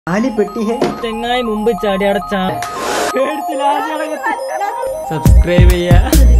കാലി പെട്ടി ഹേ ചെങ്ങായി മുമ്പ് ചാടി അവിടെ ചാ സബ്സ്ക്രൈബ് ചെയ്യാ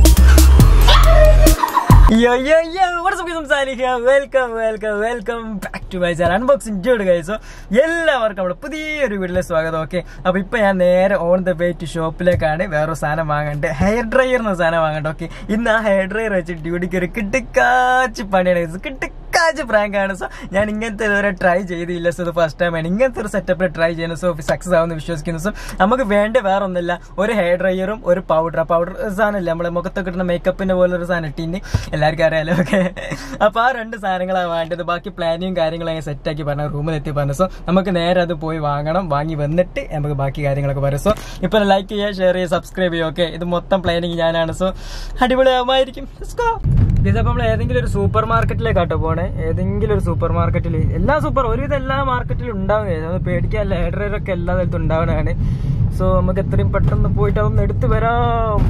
yo yo yo what's up സംസാരിക്കുക welcome welcome welcome back to my channel unboxing ജോഡ് കഴിച്ചോ എല്ലാവർക്കും നമ്മുടെ പുതിയൊരു വീട്ടിലെ സ്വാഗതം ഓക്കെ അപ്പൊ ഇപ്പൊ ഞാൻ നേരെ ഓൺ ദ വേ ടു ഷോപ്പിലേക്കാണ് വേറൊരു സാധനം വാങ്ങണ്ട് ഹെയർ ഡ്രയർ എന്ന സാധനം വാങ്ങണ്ട ഓക്കെ ഇന്ന് ആ ഹെയർ ഡ്രയർ വെച്ച് ഡ്യൂട്ടിക്ക് ഒരു കിട്ടിക്കാച്ച് പണിയാണ് കിട്ടിക്കാച്ച് പ്രാങ്ക് ആണ് സോ ഞാൻ ഇങ്ങനത്തെ ഇതുവരെ ട്രൈ ചെയ്തില്ല സോ ഇത് ഫസ്റ്റ് ടൈം ആണ് ഇങ്ങനത്തെ ഒരു സെറ്റപ്പിൽ ട്രൈ ചെയ്യുന്നു സോ സക്സസ് ആവുമെന്ന് വിശ്വസിക്കുന്നു സോ നമുക്ക് വേണ്ട വേറെ ഒന്നുമില്ല ഒരു ഹെയർ ഡ്രയറും ഒരു പൗഡർ പൗഡർ സാധനമില്ല നമ്മളെ മുഖത്തൊക്കെ കിട്ടുന്ന മേക്കപ്പിന്റെ പോലെ ഒരു സാധനം ഇട്ടിന് എല്ലാവർക്കും അറിയാലോ ഓക്കെ അപ്പൊ ആ രണ്ട് സാധനങ്ങളാണ് വേണ്ടത് ബാക്കി പ്ലാനിങ്ങും കാര്യങ്ങളും അങ്ങനെ സെറ്റ് ആക്കി പറഞ്ഞ റൂമിൽ എത്തി പറഞ്ഞു സോ നമുക്ക് നേരെ അത് പോയി വാങ്ങണം വാങ്ങി വന്നിട്ട് നമുക്ക് ബാക്കി കാര്യങ്ങളൊക്കെ പറയാം സോ ഇപ്പൊ ലൈക്ക് ചെയ്യുക ഷെയർ ചെയ്യുക സബ്സ്ക്രൈബ് ചെയ്യുക ഓക്കെ ഇത് മൊത്തം പ്ലാനിങ് ഞാനാണ് സോ അടിപൊളിയാവുമായിരിക്കും ഇതിപ്പോ നമ്മൾ ഏതെങ്കിലും ഒരു സൂപ്പർ മാർക്കറ്റിലേക്കാട്ടോ പോണേ ഏതെങ്കിലും ഒരു സൂപ്പർ മാർക്കറ്റിൽ എല്ലാ സൂപ്പർ ഒരുവിധം എല്ലാ മാർക്കറ്റിലും ഉണ്ടാവുകയാണ് അത് പേടിക്കാല്ല ഹെയർഡ്രയറൊക്കെ എല്ലാ സ്ഥലത്തും ഉണ്ടാവുന്നതാണ് സോ നമുക്ക് എത്രയും പെട്ടെന്ന് പോയിട്ട് അതൊന്ന് എടുത്തു വരാം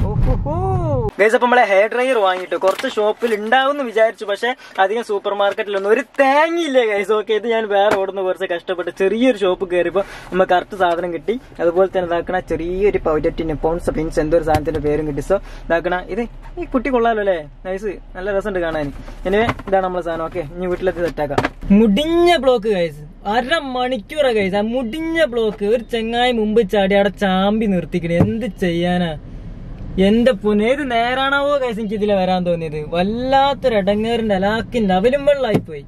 ഗൈസ് അപ്പൊ നമ്മളെ ഹെയർ ഡ്രയർ വാങ്ങിയിട്ട് കുറച്ച് ഷോപ്പിൽ ഉണ്ടാവും എന്ന് വിചാരിച്ചു പക്ഷെ അധികം സൂപ്പർ മാർക്കറ്റിലൊന്നും ഒരു തേങ്ങയില്ലേ ഗൈസ് ഓക്കെ ഇത് ഞാൻ വേറെ ഓടുന്ന കുറച്ച് കഷ്ടപ്പെട്ട് ചെറിയൊരു ഷോപ്പ് കയറിയപ്പോൾ നമുക്ക് കറക്റ്റ് സാധനം കിട്ടി അതുപോലെ തന്നെ ഇതാക്കണ ചെറിയൊരു പൗഡറ്റിന് പോൺസ് പിൻസ് എന്തോ ഒരു സാധനത്തിന്റെ പേരും കിട്ടി സോ ഇതാക്കണ ഇത് ഈ കുട്ടി കൊള്ളാലോ അല്ലേ നൈസ് നല്ല രസമുണ്ട് കാണാൻ എനിവേ ഇതാണ് നമ്മളെ സാധനം ഓക്കെ ഇനി വീട്ടിലെത്തി സെറ്റാക്കാം മുടിഞ്ഞ ബ്ലോക്ക് ഗൈസ് അര മണിക്കൂറാ ഗൈസ് ആ മുടിഞ്ഞ ബ്ലോക്ക് ഒരു ചെങ്ങായി മുമ്പ് ചാടി അവിടെ ചാമ്പി നിർത്തിക്കണേ എന്ത് ചെയ്യാനാ എന്റെ പൊന്നെ ഏത് നേരാണാവോ കൈസ് എനിക്ക് ഇതിലെ വരാൻ തോന്നിയത് വല്ലാത്തൊരു ഇടങ്ങേറിന്റെ അലാക്കിന്റെ അവലും വെള്ളമായി പോയി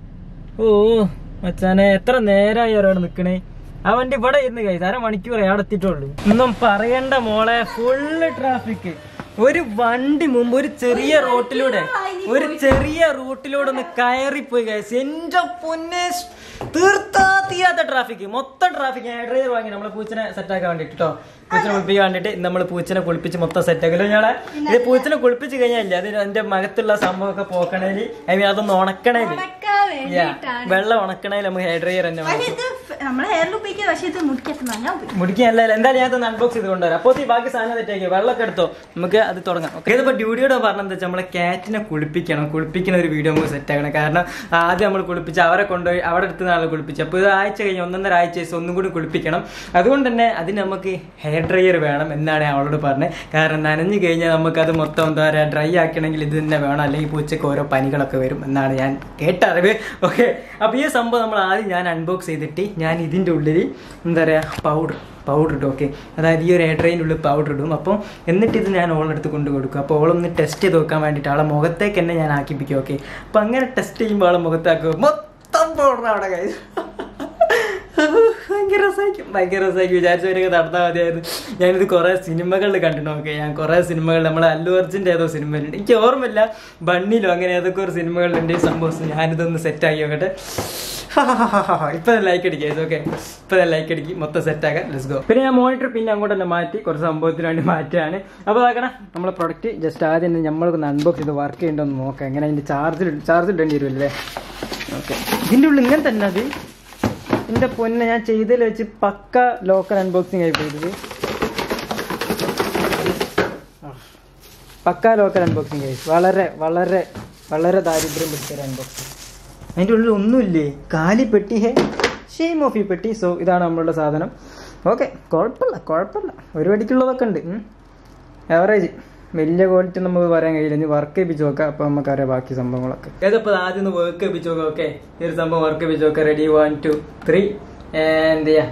ഓ മച്ചാനെ എത്ര നേരമായി അവിടെ നിക്കണേ ആ വണ്ടി ഇവിടെ ഇരുന്ന് കൈസ് അര മണിക്കൂർ അവിടെ എത്തിയിട്ടുള്ളൂ ഒന്നും പറയണ്ട മോളെ ഫുള്ള് ട്രാഫിക് ഒരു വണ്ടി മുമ്പ് ഒരു ചെറിയ റോട്ടിലൂടെ ഒരു ചെറിയ റൂട്ടിലൂടെ ഒന്ന് കയറിപ്പോയി കൈസ് എന്റെ പൊന്നെ തീർത്താ തീരാത്ത ട്രാഫിക് മൊത്തം ട്രാഫിക് ഡ്രൈവർ വാങ്ങി നമ്മളെ പൂച്ചനെ സെറ്റാക്കാൻ വേണ്ടിട്ട് കേട്ടോ പൂച്ചനെ കുളിപ്പിക്കാൻ വേണ്ടിട്ട് നമ്മൾ പൂച്ചനെ കുളിപ്പിച്ച് മൊത്തം സെറ്റാക്കല്ലോ ഞങ്ങളെ ഇത് പൂച്ചനെ കുളിപ്പിച്ച് കഴിഞ്ഞാൽ അത് അതിന്റെ മകത്തുള്ള സംഭവമൊക്കെ പോക്കണേല് ഐ മീൻ അതൊന്ന് ഉണക്കണേല് Yeah. വെള്ളം ഉണക്കണേല് നമുക്ക് ഹെയർ ഡ്രയർ തന്നെ വേണം. ഇത് നമ്മളെ ഹെയറിൽ ഉപയോഗിക്കുക പക്ഷെ ഇത് മുടിക്കത്ത് ഞാൻ ഉപയോഗിക്കും മുടിക്കല്ല എന്തായാലും ഞാൻ തന്നെ അൺബോക്സ് ചെയ്ത് കൊണ്ടുവരാം അപ്പോൾ ഈ ബാക്കി സാധനം തെറ്റേക്ക് വെള്ളമൊക്കെ എടുത്തോ നമുക്ക് അത് തുടങ്ങാം ഓക്കെ ഇതിപ്പോ ഡ്യൂട്ടിയോട് പറഞ്ഞത് വെച്ചാൽ നമ്മളെ കാറ്റിനെ കുളിപ്പിക്കണം കുളിപ്പിക്കുന്ന ഒരു വീഡിയോ നമുക്ക് സെറ്റ് ആക്കണം കാരണം ആദ്യം നമ്മൾ കുളിപ്പിച്ച് അവരെ കൊണ്ടുപോയി അവിടെ അടുത്ത് നാളെ കുളിപ്പിച്ച് അപ്പോൾ ഇത് ആഴ്ച കഴിഞ്ഞ് ഒന്നൊന്നര ആഴ്ച ദിവസം ഒന്നും കൂടി കുളിപ്പിക്കണം അതുകൊണ്ട് തന്നെ അതിന് നമുക്ക് ഹെയർ ഡ്രയർ വേണം എന്നാണ് ഞാൻ അവളോട് പറഞ്ഞത് കാരണം നനഞ്ഞു കഴിഞ്ഞാൽ നമുക്കത് മൊത്തം എന്താ പറയുക ഡ്രൈ ആക്കണമെങ്കിൽ ഇത് തന്നെ വേണം അല്ലെങ്കിൽ പൂച്ചയ്ക്ക് ഓരോ പനികളൊക്കെ വരും എന്നാണ് ഞാൻ കേട്ട അറിവ് ഓക്കെ അപ്പോൾ ഈ സംഭവം നമ്മൾ ആദ്യം ഞാൻ അൺബോക്സ് ചെയ്തിട്ട് ഞാൻ ഇതിൻ്റെ ഉള്ളിൽ എന്താ പറയുക പൗഡർ പൗഡർ ഇടും ഓക്കെ അതായത് ഈ ഒരു എയർട്രെയിൻ്റെ ഉള്ളിൽ പൗഡർ ഇടും അപ്പോൾ എന്നിട്ട് ഇത് ഞാൻ ഓളെടുത്ത് കൊണ്ട് കൊടുക്കും അപ്പോൾ ഓളൊന്ന് ടെസ്റ്റ് ചെയ്ത് നോക്കാൻ വേണ്ടിയിട്ട് ആളെ മുഖത്തേക്ക് തന്നെ ഞാൻ ആക്കിപ്പിക്കും ഓക്കെ അപ്പോൾ അങ്ങനെ ടെസ്റ്റ് ചെയ്യുമ്പോൾ ആളെ മുഖത്താക്കും മൊത്തം പൗഡർ അവിടെ കഴിയും ഭയങ്കര രസമായിരിക്കും ഭയങ്കര രസമായിരിക്കും വിചാരിച്ചവരൊക്കെ നടന്നാൽ മതിയായിരുന്നു ഞാനിത് കുറേ സിനിമകളിൽ കണ്ടിട്ടുണ്ട് ഓക്കെ ഞാൻ കുറേ സിനിമകൾ നമ്മളെ അല്ലു അർജുൻ്റെ ഏതോ സിനിമയിലുണ്ട് എനിക്ക് ഓർമ്മയില്ല ബണ്ണിലോ അങ്ങനെ ഏതൊക്കെ ഒരു സിനിമകളിലുണ്ട് ഈ സംഭവം ഞാനിതൊന്ന് സെറ്റാക്കി നോക്കട്ടെ ഇപ്പൊ ലൈക്ക് അടിക്കുക ഓക്കെ ഇപ്പൊ ലൈക്ക് അടിക്കും മൊത്തം സെറ്റ് ആക്കാൻ ലെറ്റ്സ് ഗോ പിന്നെ ഞാൻ മോണിറ്റർ പിന്നെ അങ്ങോട്ട് തന്നെ മാറ്റി കുറച്ച് സംഭവത്തിന് വേണ്ടി മാറ്റിയാണ് അപ്പോൾ അതാക്കണം നമ്മളെ പ്രൊഡക്റ്റ് ജസ്റ്റ് ആദ്യം തന്നെ നമ്മൾക്കൊന്ന് അൺബോക്സ് ചെയ്ത് വർക്ക് ചെയ്യണമെന്ന് നോക്കാം എങ്ങനെ അതിന്റെ ചാർജിൽ ചാർജ് ഇടേണ്ടി വരുമല്ലേ ഓക്കെ ഇതിൻ്റെ ഉള്ളിൽ ഇങ്ങനെ തന്നെ അത് എന്റെ പൊന്നെ ഞാൻ ചെയ്തതിൽ വെച്ച് പക്ക ലോക്കൽ അൺബോക്സിംഗ് ആയി പോയത് പക്ക ലോക്കൽ അൺബോക്സിംഗ് ആയി വളരെ വളരെ വളരെ ദാരിദ്ര്യം പിടിച്ചൊരു അൺബോക്സിംഗ് അതിൻ്റെ ഉള്ളിൽ ഒന്നുമില്ലേ കാലി പെട്ടി ഹേ ഷെയിം ഓഫ് ഈ പെട്ടി സോ ഇതാണ് നമ്മളുടെ സാധനം ഓക്കെ കുഴപ്പമില്ല കുഴപ്പമില്ല ഒരു പടിക്കുള്ളതൊക്കെ ഉണ്ട് ആവറേജ് വലിയ ക്വാളിറ്റി നമുക്ക് പറയാൻ കഴിയില്ല ഇനി വർക്ക് ചെയ്യിപ്പിച്ച് നോക്കാം അപ്പൊ നമുക്കറിയാം ബാക്കി സംഭവങ്ങളൊക്കെ ഏതപ്പോൾ ആദ്യം ഒന്ന് വർക്ക് ചെയ്യിപ്പിച്ച് നോക്കാം ഓക്കെ ഈ ഒരു സംഭവം വർക്ക് ചെയ്യിപ്പിച്ച് നോക്കാം റെഡി വൺ ടു ത്രീ എന്ത് ചെയ്യാ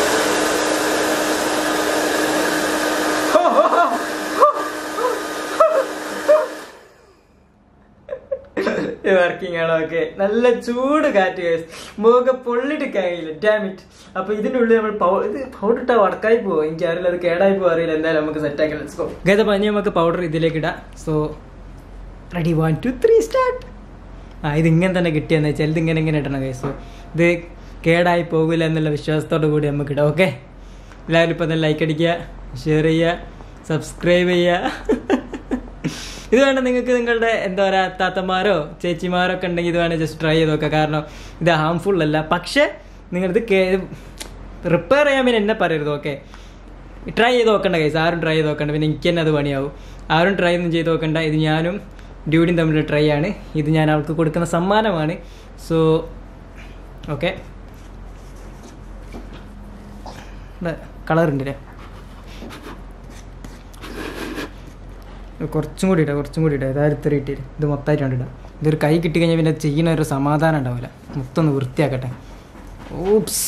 വർക്കിംഗ് ആണ് ഓക്കെ നല്ല ചൂട് കാറ്റ് guys. മുഖമൊക്കെ പൊള്ളിട്ട് കഴിയില്ല ഡാമിറ്റ് അപ്പൊ ഇതിന്റെ ഉള്ളിൽ നമ്മൾ പൗ- ഇത് പൗഡർ ഇട്ടാ വടക്കായി പോവോ എനിക്ക് അറിയില്ല അത് കേടായി പോവോ അറിയില്ല എന്തായാലും നമുക്ക് സെറ്റ് ആക്കി ലെറ്റ്സ് ഗോ ഗത പനി നമുക്ക് പൗഡർ ഇതിലേക്ക് ഇടാം so ready one two three start ആ ഇത് ഇങ്ങനെ തന്നെ കിട്ടിയെന്ന് വെച്ചാൽ ഇത് ഇങ്ങനെ ഇങ്ങനെ ഇടണം കൈസോ ഇത് കേടായി പോകില്ല എന്നുള്ള വിശ്വാസത്തോടു കൂടി നമുക്ക് ഇടാം ഓക്കെ എല്ലാവരും ഇപ്പം തന്നെ ലൈക്ക് അടിക്കുക ഷെയർ ചെയ്യുക സബ്സ്ക്രൈബ് ചെയ്യുക ഇത് വേണ്ട നിങ്ങൾക്ക് നിങ്ങളുടെ എന്താ പറയുക താത്തമാരോ ചേച്ചിമാരോ ഒക്കെ ഉണ്ടെങ്കിൽ ഇത് വേണേൽ ജസ്റ്റ് ട്രൈ ചെയ്ത് നോക്കുക കാരണം ഇത് ഹാംഫുൾ അല്ല പക്ഷേ നിങ്ങളിത് റിപ്പയർ ചെയ്യാൻ പിന്നെ എന്നെ പറയരുത് ഓക്കെ ട്രൈ ചെയ്ത് നോക്കണ്ട കൈസ് ആരും ട്രൈ ചെയ്ത് നോക്കണ്ട പിന്നെ എനിക്ക് തന്നെ അത് പണിയാവും ആരും ട്രൈ ഒന്നും ചെയ്ത് നോക്കണ്ട ഇത് ഞാനും ഡ്യൂഡിയും തമ്മിലുള്ള ട്രൈ ആണ് ഇത് ഞാൻ അവൾക്ക് കൊടുക്കുന്ന സമ്മാനമാണ് സോ ഓക്കെ കളർ ഉണ്ടല്ലേ കുറച്ചും കൂടി ഇടാം കുറച്ചും കൂടി ഇടാം ഇതായത് ഇത്ര ഇട്ടിട്ട് ഇത് മൊത്തമായിട്ട് ഇടാം ഇതൊരു കൈ കിട്ടി കഴിഞ്ഞാൽ പിന്നെ ചെയ്യുന്ന ഒരു സമാധാനം ഉണ്ടാവില്ല മൊത്തം ഒന്ന് വൃത്തിയാക്കട്ടെ ഓപ്സ്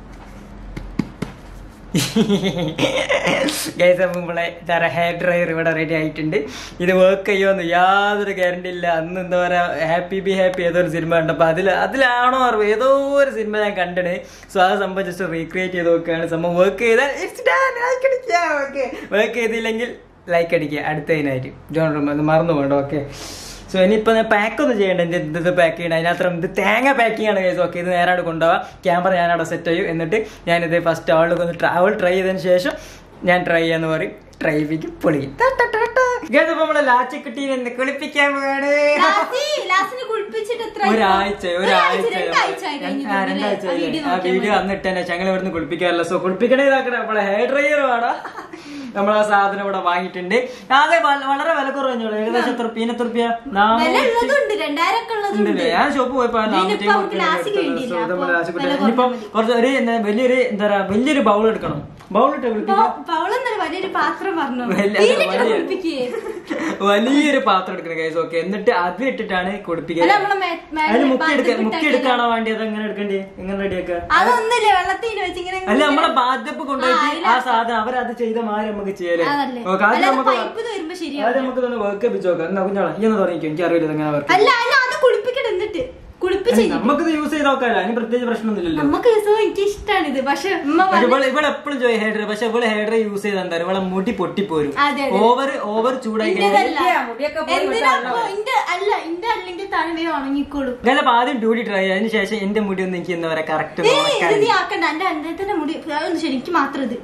ഗൈസ് അപ്പം നമ്മളെ തര ഹെയർ ഡ്രയർ ഇവിടെ റെഡി ആയിട്ടുണ്ട് ഇത് വർക്ക് ചെയ്യുമെന്ന് യാതൊരു ഗ്യാരണ്ടി ഇല്ല അന്ന് എന്താ പറയുക ഹാപ്പി ബി ഹാപ്പി ഏതോ ഒരു സിനിമ ഉണ്ട് അപ്പോൾ അതിൽ അതിലാണോ അറിവ് ഏതോ ഒരു സിനിമ ഞാൻ കണ്ടിന് സോ ആ സംഭവം ജസ്റ്റ് റീക്രിയേറ്റ് ചെയ്ത് നോക്കുകയാണ് സംഭവം വർക്ക് ചെയ്താൽ ഓക്കെ വർക്ക് ചെയ്തില്ലെങ്കിൽ ലൈക്ക് അടിക്കുക അടുത്തതിനായിട്ട് ജോൺ അത് മറന്നു പോകണ്ട ഓക്കെ സോ ഇനിയിപ്പോൾ ഞാൻ പാക്ക് ഒന്നും ചെയ്യണ്ട എൻ്റെ ഇത് ഇത് പാക്ക് ചെയ്യണം അതിനകത്ത് ഇത് തേങ്ങ പാക്കിംഗ് ആണ് കേസ് ഓക്കെ ഇത് നേരെ കൊണ്ടുപോകാം ക്യാമറ ഞാൻ അവിടെ സെറ്റ് ചെയ്യും എന്നിട്ട് ഞാനിത് ഫസ്റ്റ് അവൾക്ക് ഒന്ന് അവൾ ട്രൈ ചെയ്തതിന് ശേഷം ഞാൻ ട്രൈ ചെയ്യാന്ന് പറയും ട്രൈ ചെയ്യിപ്പിക്കും പൊളിക്കും ഗേസ് അപ്പോൾ നമ്മളെ ലാച്ചിക്കുട്ടീനെ ഒന്ന് കുളിപ്പിക്കാൻ പോവാണ് ലാസി, ലാസിനെ കുളിപ്പിച്ചിട്ട് എത്ര ആയി? ഒരാഴ്ച ഒരാഴ്ച രണ്ടാഴ്ച ആയി കഴിഞ്ഞു ആ, ഇതിലെ രണ്ടാഴ്ച ആ ആയി. വീഡിയോ ആ നോക്കിയാൽ വീഡിയോ വന്നിട്ട് തന്നെ ഞങ്ങൾ ഇവിടുന്ന് കുളിപ്പിക്കാറില്ല സോ കുളിപ്പിക്കണേ ഇതാക്കണേ നമ്മളെ ഹെയർ ഡ്രയർ വേണം നമ്മൾ ആ സാധനം ഇവിടെ വാങ്ങിയിട്ടുണ്ട് അതെ വ- വളരെ വില കുറഞ്ഞോളൂ ഏകദേശം എത്ര പീനത്ത് റുപ്യ വില ഉള്ളതുണ്ട് രണ്ടായിരം ഒക്കെ ഉള്ളതുണ്ട് ഉണ്ടല്ലേ ഞാൻ ഷോപ്പ് പോയപ്പോ ഇതിനിപ്പോ നമുക്ക് ലാസിക്ക് വേണ്ടിയില്ല. അപ്പൊ വില ഇനിയിപ്പോ കുറഞ്ഞ കുറച്ച് ഒരു എന്താ വലിയൊരു എന്താ പറയാ വലിയൊരു ബൗൾ എടുക്കണം ബൗൾ ഇട്ട് കുളിപ്പിക്കാം പവളെന്നൊരു വലിയൊരു പാത്രം പറഞ്ഞു വലിയ- ഇതിലിട്ട് വലിയ- കുളിപ്പിക്കേ വലിയൊരു പാത്രം എടുക്കണം കൈസ് ഓക്കെ എന്നിട്ട് അതിലിട്ടിട്ടാണ് കുളിപ്പിക്കുക അല്ല, നമ്മളെ മേ- മേലെ അതിന് മുക്കി എടുക്ക ബാത്റൂമിൽ മുക്കി എടുക്കാണോ വേണ്ടി അത് എങ്ങനെ എടുക്കണ്ടേ എങ്ങനെ റെഡിയാക്കുക അതൊന്നുമില്ല വെള്ളത്തിന് വെച്ച് ഇങ്ങനെ അല്ല നമ്മളെ ബാധ്യപ്പ് കൊണ്ടുപോയിട്ട് ആ സാധനം അവരത് ചെയ്ത മാറി നമുക്ക് ചെയ്യലേ അതല്ലേ ഓക്കെ ആദ്യം അല്ലാതെ നമുക്ക് പൈപ്പ് വരുമ്പോ ശരിയാവും ആദ്യം നമുക്ക് തന്നെ വർക്ക് ചെയ്യിപ്പിച്ച് നോക്കാം എന്നാ കുഞ്ഞോളാം ഈ ഒന്ന് തുടങ്ങിക്കോ എനിക്ക് അറിയില്ല എങ്ങനെ വർക്ക് അല്ല അല്ല അത് കുളിപ്പിക്കട്ടെ എന്നിട്ട് കുളിപ്പിച്ച് നമുക്കിത് യൂസ് ചെയ്ത് നോക്കാമല്ലോ അതിന് പ്രത്യേകിച്ച് പ്രശ്നമൊന്നുമില്ലല്ലോ നമുക്ക് ദിവസവും എനിക്ക് ഇഷ്ടമാണ് ഇത് പക്ഷെ ഉമ്മ പക്ഷെ പറഞ്ഞു ഇവള് ഇവിടെ എപ്പോഴും ജോയ് ഹെയർ പക്ഷെ ഇവള് ഹെയർ യൂസ് ചെയ്താൽ എന്താ ഇവളെ മുടി പൊട്ടിപ്പോരും അതെ, അതെ. ഓവർ ഓവർ ചൂടായി കഴിഞ്ഞാൽ ഇന്റേതല്ല. എന്തിനാ ഇപ്പൊ ഇന്റെ അല്ല ഇന്റെ അല്ലെങ്കിൽ തണുവേ ഉണങ്ങിക്കോളൂ ചിലപ്പോ ആദ്യം ഡ്യൂട്ടി ട്രൈ ചെയ്യാം അതിന് ശേഷം എന്റെ മുടി ഒന്ന് എനിക്ക് എന്താ പറയാ കറക്റ്റ് ഏയ്, ഇത് നീ ആക്കണ്ട എന്റെ എന്റെ തന്നെ മുടി അതൊന്നും ശരി എനിക്ക് മാത്രം ഇത്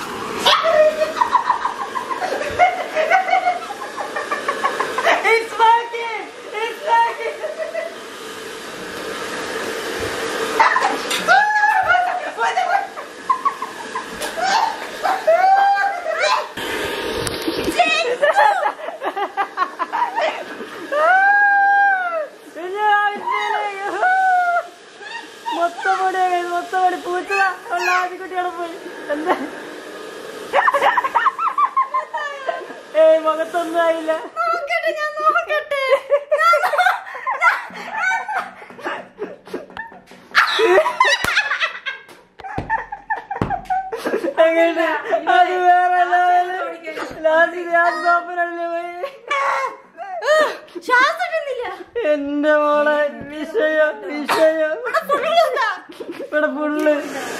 മൊത്തം പൊടി മൊത്തം പൊടി പൂച്ചത ഉള്ള ആദ്യക്കുട്ടിയോടെ പോയി എന്താ ഏയ് മുഖത്തൊന്നും ആയില്ല നോക്കട്ടെ ഞാൻ നോക്കട്ടെ എങ്ങനെ അത് വേറെ ലാസ്റ്റ് ഞാൻ സോപ്പിനല്ലേ പോയി ശ്വാസം കിട്ടുന്നില്ല എന്റെ മോളെ വിഷയം വിഷയം ഫുള്ളുണ്ടാ ഇവിടെ ഫുള്ള്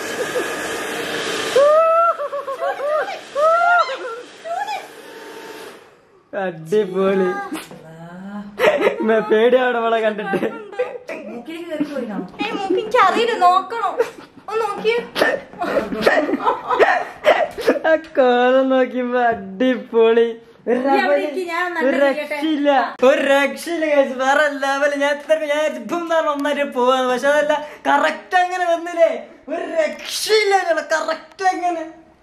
അടിപൊളി മേ പേടിയാണ് അവളെ കണ്ടിട്ട് ഏയ് മൂക്ക് എനിക്ക് അറിയില്ല നോക്കണം ഒന്ന് നോക്കിയേ ആ കോലം നോക്കിയപ്പോ അടിപൊളി ഒരു അവിടെ രവ- ഇരിക്ക്, ഞാൻ ഒന്ന് ഒരു കണ്ടിരിക്കട്ടെ. രക്ഷയില്ല ഒരു രക്ഷയില്ല guys. വേറെ ലെവല് ഞാൻ ഇത്ര ഞാൻ ഇപ്പം പറഞ്ഞ ഒന്നായിട്ട് പോവാന്ന് പക്ഷെ അതല്ല കറക്റ്റ് അങ്ങനെ വന്നില്ലേ ഒരു രക്ഷയില്ല കറക്റ്റ് അങ്ങനെ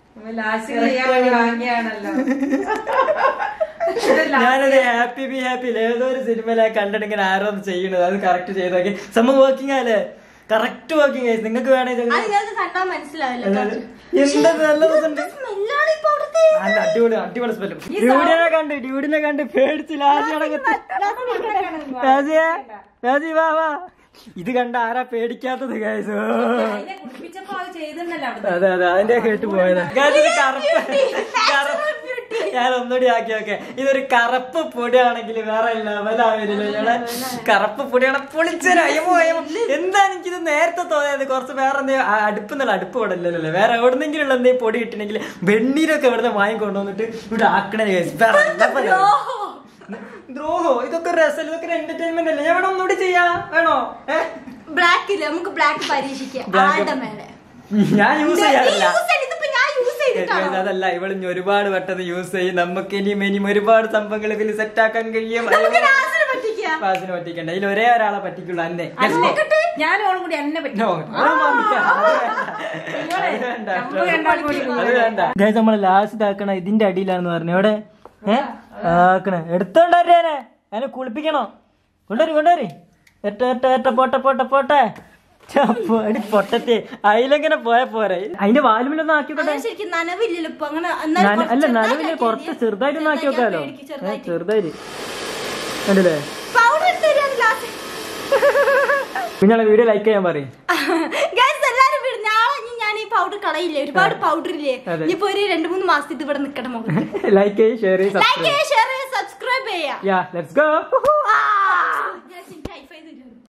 ഞാനൊരു ഹാപ്പി ബി ഹാപ്പി ഏതോ ഒരു സിനിമയിലെ കണ്ടിട്ട് ഇങ്ങനെ ആരോ ഒന്ന് ചെയ്യണത് അത് കറക്റ്റ് ചെയ്ത് നോക്കി സംഭവം വർക്കിംഗ് ആലേ കറക്റ്റ് വർക്കിംഗ് ആയി നിങ്ങൾക്ക് വേണേ ഇത് അത് ഞാൻ കണ്ടാ മനസ്സിലാവില്ല എന്താ നല്ല രസമുണ്ട് സ്മെല്ലാണ് ഇപ്പൊ അവിടുത്തെ നല്ല അടിപൊളി അടിപൊളി സ്മെല്ലും ഡ്യൂഡിനെ കണ്ട് ഡ്യൂഡിനെ കണ്ട് പേടിച്ച് ലാജി അടങ്ങത്ത് രാജിയെ രാജി വാ വാ ഇത് കണ്ട ആരാ പേടിക്കാത്തത് ഗൈസ് അതെ അതെ അതിന്റെ കേട്ട് പോയതാ Guys, ഇത് കറുപ്പ് കറുപ്പ് ഞാൻ ഒന്നുകൂടി ആക്കി ഓക്കെ ഇതൊരു കറുപ്പ് പൊടിയാണെങ്കിൽ വേറെ ലെവലാവില്ല ഞങ്ങളെ കറുപ്പ് പൊടിയാണ് പൊളിച്ചരാ അയ്യമോ അയ്യമോ എന്താ എനിക്കിത് നേരത്തെ തോന്നിയത് കുറച്ച് വേറെ എന്തെങ്കിലും അടുപ്പ് എന്നുള്ള അടുപ്പ് ഇവിടെ ഇല്ലല്ലോ വേറെ എവിടെന്നെങ്കിലും ഉള്ള എന്തെങ്കിലും പൊടി കിട്ടണമെങ്കിൽ വെണ്ണീരൊക്കെ ഇവിടുന്ന് വാങ്ങിക്കൊണ്ടുവന്നിട്ട് ഇവിടെ ആക്കണേ guys. വേറെ level ആണ്. ദ്രോഹോ ഇതൊക്കെ രസം ഇതൊക്കെ ഒരു എന്റർടൈൻമെന്റ് അല്ലേ ഞാൻ ഇവിടെ ഒന്നുകൂടി ചെയ്യാ വേണോ ഏഹ് ബ്ലാക്ക് ഇല്ല നമുക്ക് ബ്ലാക്ക് പരീക്ഷിക്കാം Black. ആളുടെ മേലെ ഞാൻ യൂസ് ചെയ്യാറില്ല use ചെയ്ത് ഇതിപ്പോ ഞാൻ യൂസ് ചെയ്തിട്ടാണോ Guys, അതല്ല ഇവളിഞ്ഞ് ഒരുപാട് വട്ടത് യൂസ് ചെയ്യും നമുക്ക് ഇനിയും ഇനിയും ഒരുപാട് സംഭവങ്ങൾ ഇതിൽ സെറ്റ് ആക്കാൻ കഴിയും നമുക്ക് രാസിനെ പറ്റിക്കാം ക്ലാസ്സിന് പറ്റിക്കണ്ട ഇതിൽ ഒരേ ഒരാളെ പറ്റിക്കുള്ളൂ അന്നെ നോക്കട്ടെ ഞാൻ ഓളും കൂടി എന്നെ പറ്റി No, അത് വേണ്ട. അത് വേണ്ട. അത് വേണ്ട. Guys, നമ്മള് ലാസ്റ്റ് ഇതാക്കണ ഇതിന്റെ അടിയിലാണെന്ന് പറഞ്ഞു എവിടെ ഏഹ് ആക്കണ എടുത്തോണ്ടേ അതിനെ കുളിപ്പിക്കണോ കൊണ്ടുവരി കൊണ്ടുവരി എട്ട എട്ട എട്ട പോട്ടെ പോട്ടെ പോട്ടെ അടി പൊട്ടത്തെ അതിലെങ്ങനെ പോയാ പോരെ അതിന്റെ വാലുമിലൊന്നും ആക്കിക്കോട്ടെ അങ്ങനെ ശരിക്കും നനവില്ലല്ലോ ഇപ്പൊ അങ്ങനെ നന- അല്ല നനവില് കുറച്ച് ചെറുതായിട്ടൊന്ന് ആക്കി വെക്കാലോ ഏ, ചെറുതായിട്ട് കണ്ടില്ലേ പൗഡർ എടുത്ത് തരാം ഗ്ലാസ് പിന്നെ വീഡിയോ ലൈക്ക് ചെയ്യാൻ പറയും ഗൈസ് എല്ലാരും വിടും നാളെ ഇനി ഞാൻ ഈ പൗഡർ കളയില്ലേ ഒരുപാട് പൗഡർ ഇല്ലേ അതെ. ഇനിയിപ്പോ ഒരു രണ്ട് മൂന്ന് മാസത്തിൽ ഇവിടെ നിക്കട്ടെ മുഖത്ത് ലൈക്ക് ചെയ്യും ഷെയർ ചെയ്യും ലൈക്ക് ചെയ്യുക ഷെയർ ചെയ്യുക സബ്സ്ക്രൈബ് ചെയ്യുക യാ ലെറ്റ്സ് ഗോ